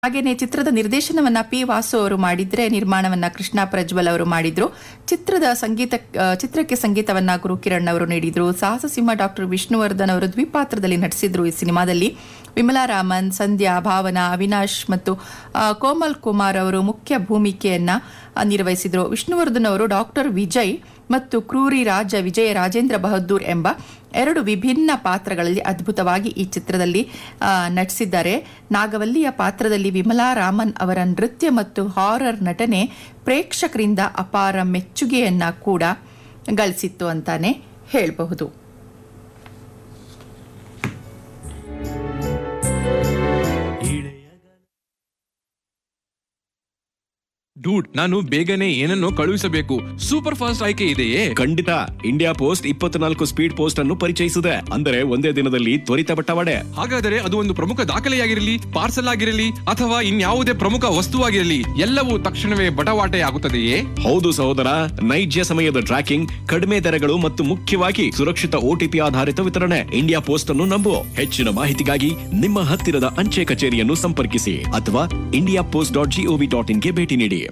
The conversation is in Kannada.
ಹಾಗೇನೆ ಚಿತ್ರದ ನಿರ್ದೇಶನವನ್ನ ಪಿ ವಾಸು ಅವರು ಮಾಡಿದ್ರೆ ನಿರ್ಮಾಣವನ್ನ ಕೃಷ್ಣ ಪ್ರಜ್ವಲ್ ಅವರು ಮಾಡಿದ್ರು ಚಿತ್ರದ ಸಂಗೀತ ಆ, ಚಿತ್ರಕ್ಕೆ ಸಂಗೀತವನ್ನ ಗುರು ಕಿರಣ್ ಅವರು ನೀಡಿದ್ರು ಸಾಹಸ ಸಿಂಹ ಡಾಕ್ಟರ್ ವಿಷ್ಣುವರ್ಧನ್ ಅವರು ದ್ವಿಪಾತ್ರದಲ್ಲಿ ನಟಿಸಿದ್ರು ಈ ಸಿನಿಮಾದಲ್ಲಿ ವಿಮಲಾ ರಾಮನ್ ಸಂಧ್ಯಾ ಭಾವನಾ ಅವಿನಾಶ್ ಮತ್ತು ಆ, ಕೋಮಲ್ ಕುಮಾರ್ ಅವರು ಮುಖ್ಯ ಭೂಮಿಕೆಯನ್ನ ಆ, ನಿರ್ವಹಿಸಿದ್ರು ವಿಷ್ಣುವರ್ಧನ್ ಅವರು ಡಾಕ್ಟರ್ ವಿಜಯ್ ಮತ್ತು ಕ್ರೂರಿ ರಾಜ ವಿಜಯ ರಾಜೇಂದ್ರ ಬಹದ್ದೂರ್ ಎಂಬ ಎರಡು ವಿಭಿನ್ನ ಪಾತ್ರಗಳಲ್ಲಿ ಅದ್ಭುತವಾಗಿ ಈ ಚಿತ್ರದಲ್ಲಿ ಆ, ನಟಿಸಿದ್ದಾರೆ ನಾಗವಲ್ಲಿಯ ಪಾತ್ರದಲ್ಲಿ ವಿಮಲಾ ರಾಮನ್ ಅವರ ನೃತ್ಯ ಮತ್ತು ಹಾರರ್ ನಟನೆ ಪ್ರೇಕ್ಷಕರಿಂದ ಅಪಾರ ಮೆಚ್ಚುಗೆಯನ್ನ ಕೂಡ ಗಳಿಸಿತ್ತು ಅಂತಾನೆ ಹೇಳಬಹುದು ಡೂಡ್ ನಾನು ಬೇಗನೆ ಏನನ್ನೋ ಕಳುಹಿಸಬೇಕು ಸೂಪರ್ ಫಾಸ್ಟ್ ಆಯ್ಕೆ ಇದೆಯೇ ಖಂಡಿತ ಇಂಡಿಯಾ ಪೋಸ್ಟ್ ಇಪ್ಪತ್ನಾಲ್ಕು ಸ್ಪೀಡ್ ಪೋಸ್ಟ್ ಅನ್ನು ಪರಿಚಯಿಸಿದೆ ಅಂದರೆ ಒಂದೇ ದಿನದಲ್ಲಿ ತ್ವರಿತ ಬಟ್ಟವಾಡೆ ಹಾಗಾದರೆ ಅದು ಒಂದು ಪ್ರಮುಖ ದಾಖಲೆಯಾಗಿರಲಿ ಪಾರ್ಸಲ್ ಆಗಿರಲಿ ಅಥವಾ ಇನ್ಯಾವುದೇ ಪ್ರಮುಖ ವಸ್ತುವಾಗಿರಲಿ ಎಲ್ಲವೂ ತಕ್ಷಣವೇ ಬಟವಾಟೆ ಆಗುತ್ತದೆಯೇ ಹೌದು ಸಹೋದರ ನೈಜ ಸಮಯದ ಟ್ರ್ಯಾಕಿಂಗ್ ಕಡಿಮೆ ದರಗಳು ಮತ್ತು ಮುಖ್ಯವಾಗಿ ಸುರಕ್ಷಿತ ಓಟಿಪಿ ಆಧಾರಿತ ವಿತರಣೆ ಇಂಡಿಯಾ ಪೋಸ್ಟ್ ಅನ್ನು ನಂಬು ಹೆಚ್ಚಿನ ಮಾಹಿತಿಗಾಗಿ ನಿಮ್ಮ ಹತ್ತಿರದ ಅಂಚೆ ಕಚೇರಿಯನ್ನು ಸಂಪರ್ಕಿಸಿ ಅಥವಾ India Post dot G O V dot ಇನ್ಗೆ ಭೇಟಿ ನೀಡಿ